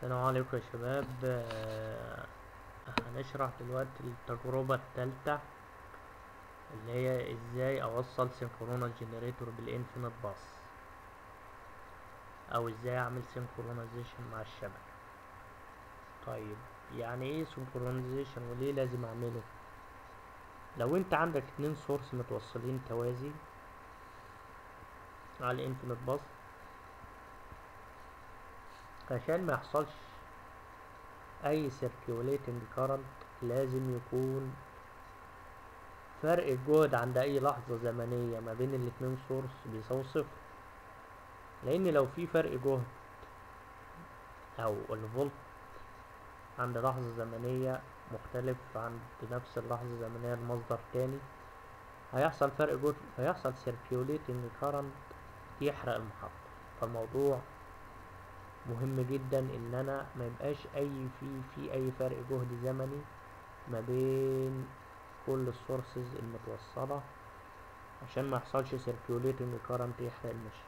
السلام عليكم يا شباب آه، هنشرح دلوقتي التجربة التالتة اللي هي ازاي اوصل سينكرونس جنريتور بالانفينيت باس او ازاي اعمل سينكرونايزيشن مع الشبكة طيب يعني ايه سينكرونايزيشن وليه لازم اعمله لو انت عندك اتنين سورس متوصلين توازي على الانفينيت باس عشان ما يحصلش اي circulating current لازم يكون فرق الجهد عند اي لحظة زمنية ما بين الاتنين سورس بيساوي صفر لان لو في فرق جهد او الفولت عند لحظة زمنية مختلف عند نفس اللحظة الزمنية لمصدر تاني هيحصل فرق جهد هيحصل circulating current يحرق المحطة فالموضوع مهم جدا ان انا ما يبقاش اي في في اي فرق جهد زمني ما بين كل السورسز المتوصلة عشان ما يحصلش circulating current يحرق المشي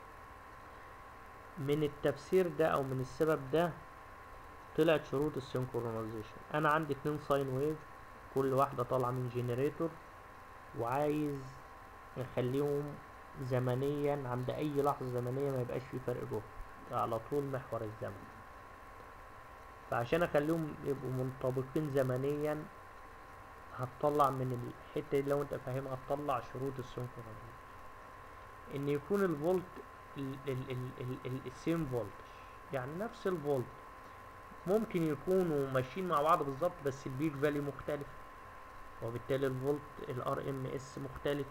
من التفسير ده او من السبب ده طلعت شروط السينكرونايزيشن انا عندي اتنين ساين ويف كل واحدة طالعة من جنريتور وعايز اخليهم زمنيا عند اي لحظة زمنية ما يبقاش في فرق جهد على طول محور الزمن فعشان اخليهم يبقوا منطبقين زمنيا هتطلع من الحته دي لو انت فاهمها هتطلع شروط السينكرونايزيشن ان يكون الفولت السيم فولتج يعني نفس الفولت ممكن يكونوا ماشيين مع بعض بالظبط بس البيك فاليو مختلف وبالتالي الفولت الار ام اس مختلف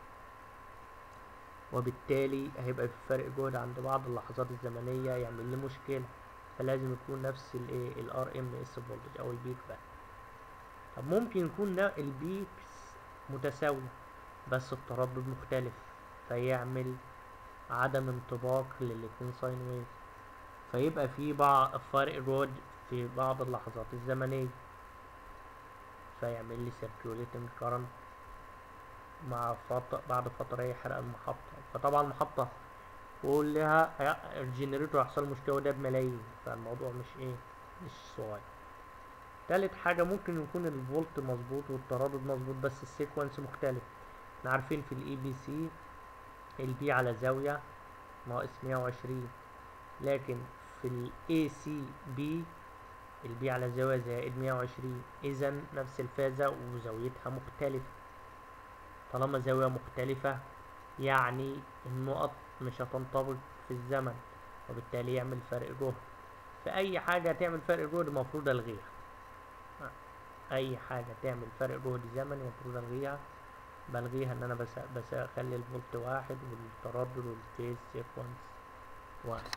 وبالتالي هيبقى في فرق جهد عند بعض اللحظات الزمنية يعمل لي مشكلة فلازم يكون نفس الايه الار ام اس فولتج او البيك فاليو طب ممكن يكون البيكس متساوية بس التردد مختلف فيعمل عدم انطباق للاتنين ساين ويف فيبقى في بعض فرق جهد في بعض اللحظات الزمنية فيعمل لي circulating current مع فترة بعد فترة يحرق المحطة فطبعا المحطة كلها الجنريتور هيحصل مشكلة وده بملايين فالموضوع مش ايه مش صغير تالت حاجة ممكن يكون الفولت مظبوط والتردد مظبوط بس السيكونس مختلف احنا عارفين في الاي بي سي البي على زاوية ناقص مية وعشرين لكن في الاي سي بي البي على زاوية زائد مية وعشرين اذا نفس الفازة وزاويتها مختلفة طالما زاوية مختلفة يعني النقط مش هتنطبق في الزمن وبالتالي يعمل فرق جهد في اي حاجة تعمل فرق جهد المفروض الغيها اي حاجة تعمل فرق جهد زمني المفروض الغيها بلغيها ان انا بس بس اخلي الفولت واحد والتردد والفيز سيكونس واحد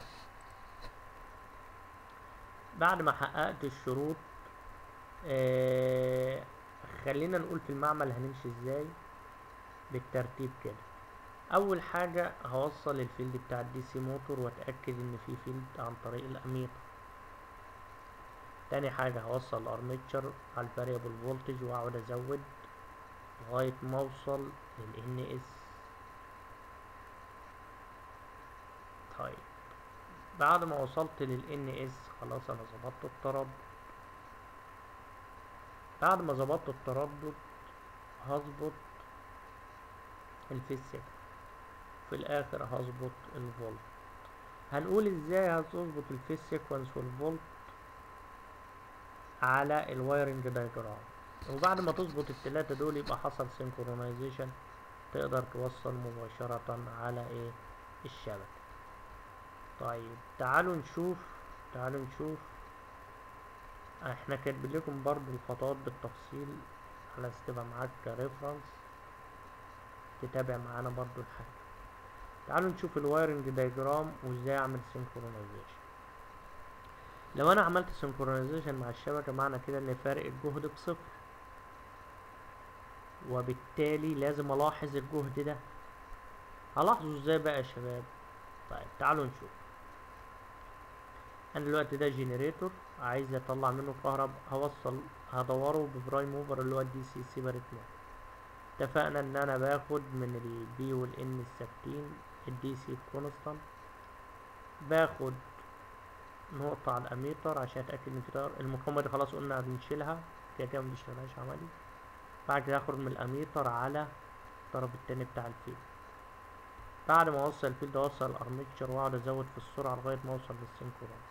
بعد ما حققت الشروط آه خلينا نقول في المعمل هنمشي ازاي بالترتيب كده اول حاجة هوصل الفيلد بتاع الدي سي موتور واتأكد ان في فيلد عن طريق الاميتر تاني حاجة هوصل الارميتشر على الفاريبل فولتج واقعد ازود لغاية ما اوصل لل اس طيب بعد ما وصلت لل اس خلاص انا ظبطت التردد بعد ما ظبطت التردد هظبط الفيس سيكونس في الاخر هظبط الفولت هنقول ازاي هتظبط الفيس سيكونس والفولت على الوايرنج دايجرام وبعد ما تظبط التلاتة دول يبقى حصل سينكرونايزيشن تقدر توصل مباشرة على ايه الشبكة طيب تعالوا نشوف تعالوا نشوف احنا كاتبين لكم برضو الخطوات بالتفصيل على تبقى معاك كريفرنس تتابع معانا برضو الحاجة تعالوا نشوف الوايرنج دايجرام وازاي اعمل سينكرونايزيشن لو انا عملت سينكرونايزيشن مع الشبكة معنى كده ان فارق الجهد بصفر وبالتالي لازم الاحظ الجهد ده هلاحظه ازاي بقى يا شباب طيب تعالوا نشوف انا دلوقتي ده جنريتور عايز اطلع منه كهرباء هوصل هدوره ببرايم موفر اللي هو الدي سي سيبريت مود اتفقنا ان انا باخد من البي والان الثابتين الدي سي كونستانت باخد نقطة على الاميتر عشان اتأكد ان في تيار المقاومة دي خلاص قلنا بنشيلها كده كده مبنشتغلهاش عملي بعد كده اخرج من الاميتر على الطرف التاني بتاع الفيل بعد ما اوصل الفيل ده اوصل الارمتشر واقعد ازود في السرعة لغاية ما اوصل للسينكرونس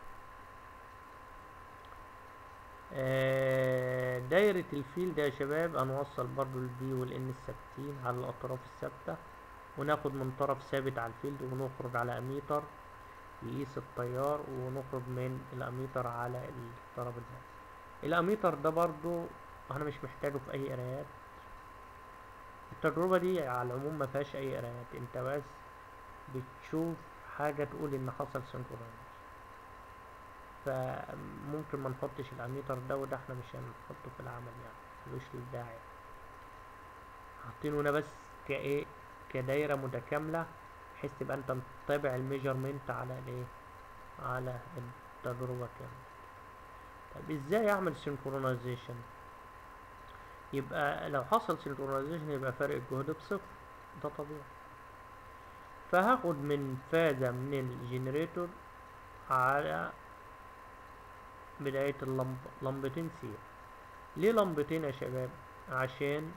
آه، دايرة الفيل ده يا شباب هنوصل برضو البي والان الثابتين على الاطراف الثابتة وناخد من طرف ثابت على الفيلد ونخرج على اميتر يقيس التيار ونخرج من الاميتر على الطرف الباقي الاميتر ده برضو انا مش محتاجه في اي قرايات التجربة دي على العموم ما فيهاش اي قرايات انت بس بتشوف حاجة تقول ان حصل سنكرونايز فممكن ما نحطش الاميتر ده وده احنا مش هنحطه في العمل يعني ملوش داعي حاطينه هنا بس كايه كدايرة متكاملة بحيث تبقى انت متابع الميجرمنت على الايه على التجربة كاملة طيب ازاي اعمل سينكرونايزيشن يبقى لو حصل سينكرونايزيشن يبقى فرق الجهد بصفر ده طبيعي فهاخد من فازة من الجنريتور على بداية اللمبة لمبتين سير ليه لمبتين يا شباب عشان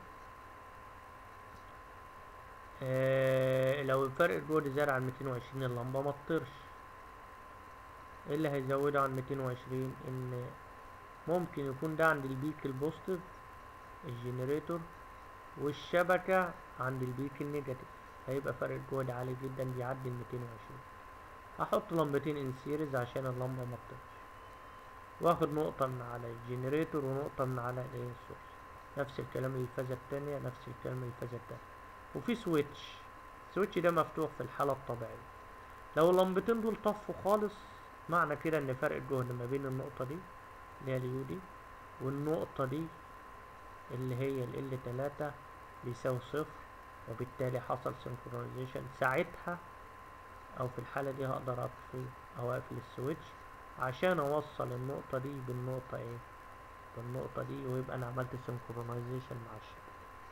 آه لو الفرق الجهد زاد عن 220 اللمبة ما تطيرش ايه اللي هيزودها عن 220 ان ممكن يكون ده عند البيك البوزيتيف الجنريتور والشبكة عند البيك النيجاتيف هيبقى فرق الجهد عالي جدا بيعدي ال 220 هحط لمبتين ان سيريز عشان اللمبة ما تطيرش واخد نقطة من على الجنريتور ونقطة من على الايه السورس نفس الكلام للفازة التانية نفس الكلام للفازة التانية وفي سويتش السويتش ده مفتوح في الحالة الطبيعية لو اللمبتين دول طفوا خالص معنى كده ان فرق الجهد ما بين النقطة دي اللي هي اليو دي والنقطة دي اللي هي ال ال تلاتة بيساوي صفر وبالتالي حصل سنكرونايزيشن ساعتها او في الحالة دي هقدر اطفي او اقفل السويتش عشان اوصل النقطة دي بالنقطة ايه بالنقطة دي ويبقى انا عملت سنكرونايزيشن مع الشبكة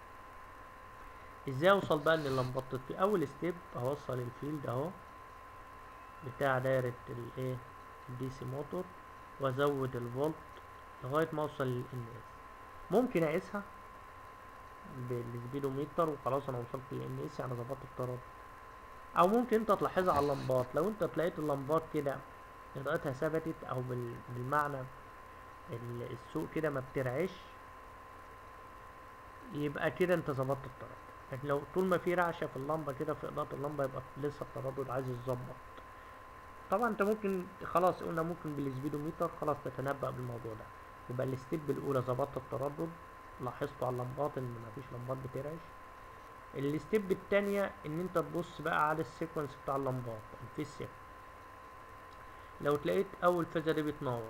ازاي اوصل بقى ان اللمبات تطفي اول ستيب اوصل الفيلد اهو بتاع دايرة الايه الدي سي موتور وازود الفولت لغاية ما اوصل للان اس ممكن اقيسها بالسبيدوميتر وخلاص انا وصلت للان اس يعني ظبطت التردد او ممكن انت تلاحظها على اللمبات لو انت تلاقيت اللمبات كده اضاءتها ثبتت او بال- بالمعنى ال- السوق كده ما بترعش يبقى كده انت ظبطت التردد لكن لو طول ما في رعشه في اللمبه كده في اضاءه اللمبه يبقى لسه التردد عايز يتظبط طبعا انت ممكن خلاص قلنا ممكن بالسبيدوميتر خلاص تتنبأ بالموضوع ده يبقى الستيب الاولى ظبطت التردد لاحظته على اللمبات ان مفيش لمبات بترعش الستيب التانية ان انت تبص بقى على السيكونس بتاع اللمبات في السيكونس لو تلاقيت اول فازة دي بتنور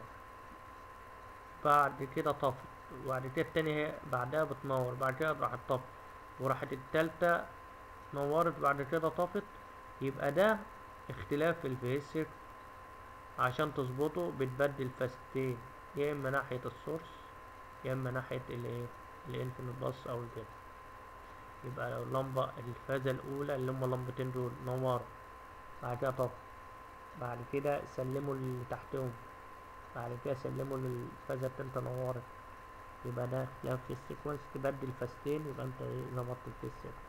بعد كده طفت وبعد كده التانية هي بعدها بتنور بعد كده راحت طفت وراحت التالتة نورت بعد كده طفت يبقى ده اختلاف في الفيسك عشان تظبطه بتبدل فاستين يا اما ناحية السورس يا اما ناحية الايه الانفينيت باص او الجد يبقى لو اللمبة الفازة الأولى اللي هما اللمبتين دول نوروا بعد كده طفوا بعد كده سلموا اللي تحتهم بعد كده سلموا للفازة التالتة نورت يبقى ده اختلاف في السيكونس تبدل فاستين يبقى انت ايه ظبطت الفيس سيكونس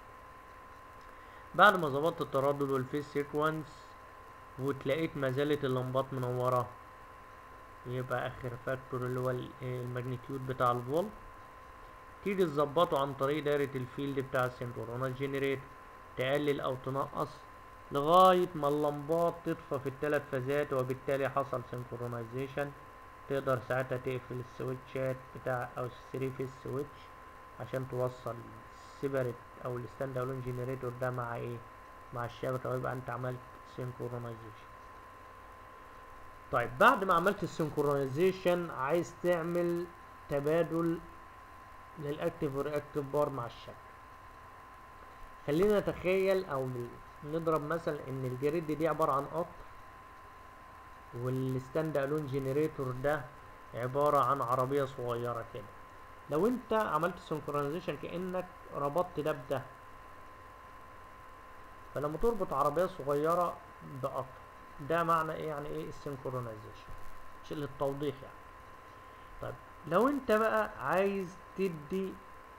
بعد ما ظبطت التردد والفيس سيكونس وتلاقيت ما زالت اللمبات منورة يبقى اخر فاكتور اللي هو ال- الماجنتيود بتاع الفولت تيجي تظبطه عن طريق دايرة الفيلد بتاع السنكرونال جنريتور تقلل او تنقص لغاية ما اللمبات تطفى في الثلاث فازات وبالتالي حصل سنكرونايزيشن تقدر ساعتها تقفل السويتشات بتاع او الثري فيز سويتش عشان توصل السيبريت او الستاند الون جنريتور ده مع ايه مع الشبكة ويبقى انت عملت سنكرونايزيشن طيب بعد ما عملت السنكرونايزيشن عايز تعمل تبادل للاكتيف والرياكتيف بار مع الشبكة خلينا نتخيل او نضرب مثلا ان الجريد دي عبارة عن قطر والستاند الون جنريتور ده عبارة عن عربية صغيرة كده لو انت عملت سنكرونايزيشن كأنك ربطت ده بده فلما تربط عربية صغيرة بقطر ده معنى ايه يعني ايه السنكرونايزيشن مش للتوضيح يعني طيب لو انت بقى عايز تدي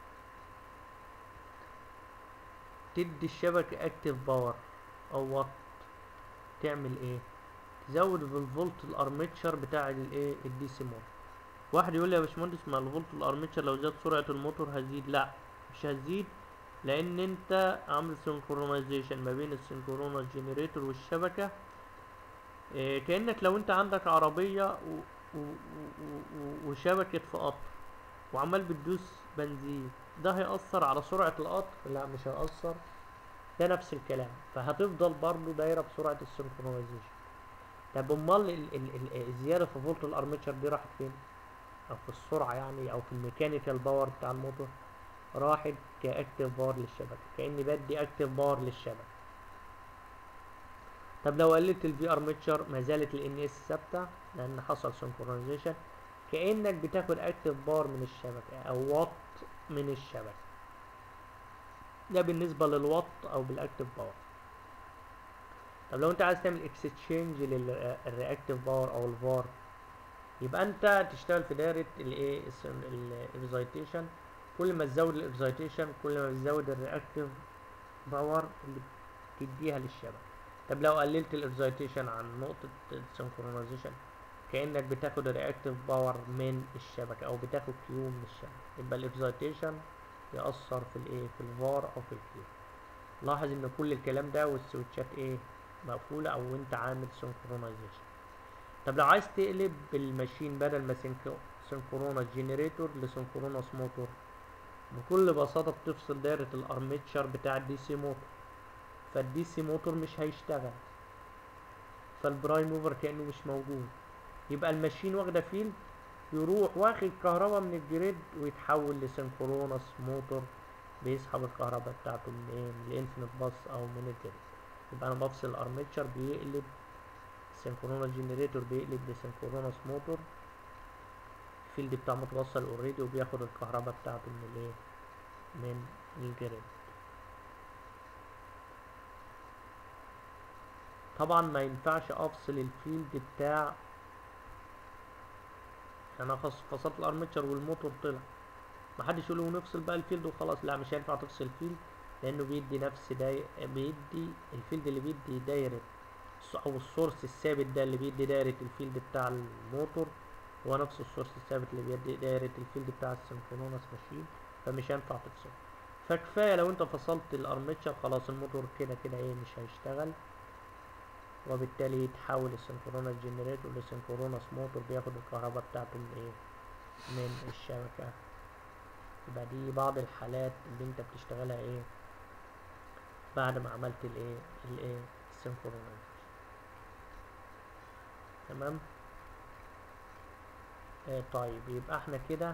تدي الشبكة اكتف باور او وات تعمل ايه تزود في الفولت الارمتشر بتاع الايه الدي سي موتور واحد يقول لي يا باشمهندس ما الفولت الارمتشر لو زاد سرعة الموتور هتزيد لا مش هتزيد لان انت عامل سنكرونايزيشن ما بين السنكرونايز جنريتور والشبكة إيه كأنك لو انت عندك عربية و... و... و... وشبكة في قطر وعمال بتدوس بنزين ده هيأثر على سرعة القطر لا مش هيأثر ده نفس الكلام فهتفضل برضو دايرة بسرعة السنكرونايزيشن طب امال ال... ال... ال... الزيادة في فولت الارمتشر دي راحت فين؟ او في السرعة يعني او في الميكانيكال باور بتاع الموتور راحت كاكتف باور للشبكة كأني بدي اكتف باور للشبكة طب لو قللت الفي ارمتشر ما زالت الان اس ثابته لان حصل سنكرونايزيشن كانك بتاخد اكتف بار من الشبكه او وات من الشبكه ده بالنسبه للوات او بالاكتف باور طب لو انت عايز تعمل اكستشينج للرياكتيف باور او الفار يبقى انت تشتغل في دايره الايه الاكزايتيشن كل ما تزود الاكزايتيشن كل ما بتزود الرياكتيف باور اللي بتديها للشبكه طب لو قللت الاكزايتيشن عن نقطة السنكرونايزيشن كأنك بتاخد الرياكتيف باور من الشبكة أو بتاخد كيو من الشبكة يبقى الاكزايتيشن يأثر في الايه في الفار أو في الكيو لاحظ ان كل الكلام ده والسويتشات ايه مقفولة أو انت عامل سنكرونايزيشن طب لو عايز تقلب الماشين بدل ما سنكروناس جنريتور لسنكروناس موتور بكل بساطة بتفصل دايرة الارمتشر بتاع الدي سي موتور فالدي سي موتور مش هيشتغل فالبرايم موفر كانه مش موجود يبقى الماشين واخده فيلد يروح واخد كهرباء من الجريد ويتحول لسنكرونس موتور بيسحب الكهرباء بتاعته من ايه من الانفينيت باص او من الجريد يبقى انا بفصل الارمتشر بيقلب السنكرونس جنريتور بيقلب لسنكرونس موتور الفيلد بتاعه متوصل اوريدي وبياخد الكهرباء بتاعته من الايه من الجريد طبعا ما ينفعش افصل الفيلد بتاع انا فصلت الارمتشر والموتور طلع محدش يقول له نفصل بقى الفيلد وخلاص لا مش هينفع تفصل الفيلد لانه بيدي نفس داي... بيدي الفيلد اللي بيدي دايرة او السورس الثابت ده اللي بيدي دايرة الفيلد بتاع الموتور هو نفس السورس الثابت اللي بيدي دايرة الفيلد بتاع السنكرونس ماشين فمش هينفع تفصل فكفاية لو انت فصلت الارمتشر خلاص الموتور كده كده ايه مش هيشتغل وبالتالي يتحول السنكرونس جنريتور لسنكرونس موتور بياخد الكهرباء بتاعته من ايه من الشبكة يبقى دي بعض الحالات اللي انت بتشتغلها ايه بعد ما عملت الايه الايه السنكرونايزيشن تمام آه طيب يبقى احنا كده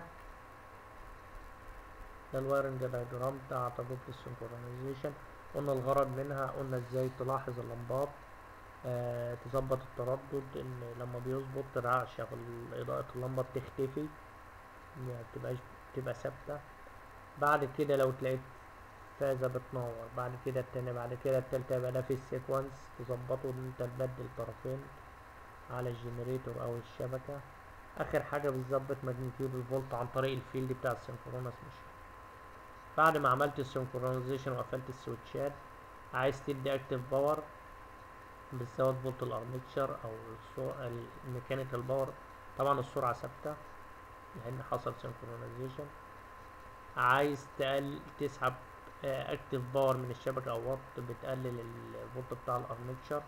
ده الوايرنج دايجرام بتاع تجربة السنكرونايزيشن قلنا الغرض منها قلنا ازاي تلاحظ اللمبات آه تظبط التردد ان لما بيظبط ترعش اضاءة اللمبة بتختفي يعني متبقاش بتبقى ثابتة بعد كده لو تلاقيت فازة بتنور بعد كده التاني بعد كده التالتة يبقى ده في السيكونس تظبطه ان انت تبدل طرفين على الجنريتور او الشبكة اخر حاجة بتظبط ماجنتيود الفولت عن طريق الفيلد بتاع السنكرونس ماشين بعد ما عملت السنكرونايزيشن وقفلت السويتشات عايز تدي اكتف باور بتزود فولت الارمتشر او الميكانيكال باور طبعا السرعة ثابتة لان حصل سنكرونايزيشن عايز تقل تسحب اكتف باور من الشبكة او وات بتقلل الفولت بتاع الارمتشر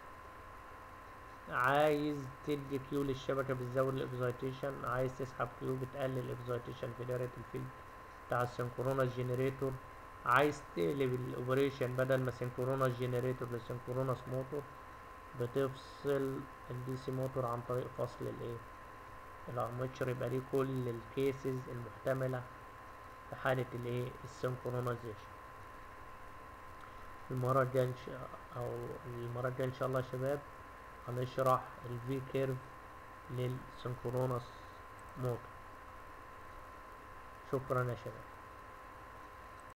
عايز تدي كيو للشبكة بتزود الاكزايتيشن عايز تسحب كيو بتقلل الاكزايتيشن في دايرة الفيلد بتاع السنكرونس جنريتور عايز تقلب الاوبريشن بدل ما سنكرونس جنريتور لسنكرونس موتور بتفصل الدي سي موتور عن طريق فصل الايه الارمتشر يبقى دي كل الكيسز المحتملة في حالة الايه السنكرونايزيشن المرة الجاية ان شاء او المرة الجاية ان شاء الله يا شباب هنشرح الفي كيرف للسنكرونس موتور شكرا يا شباب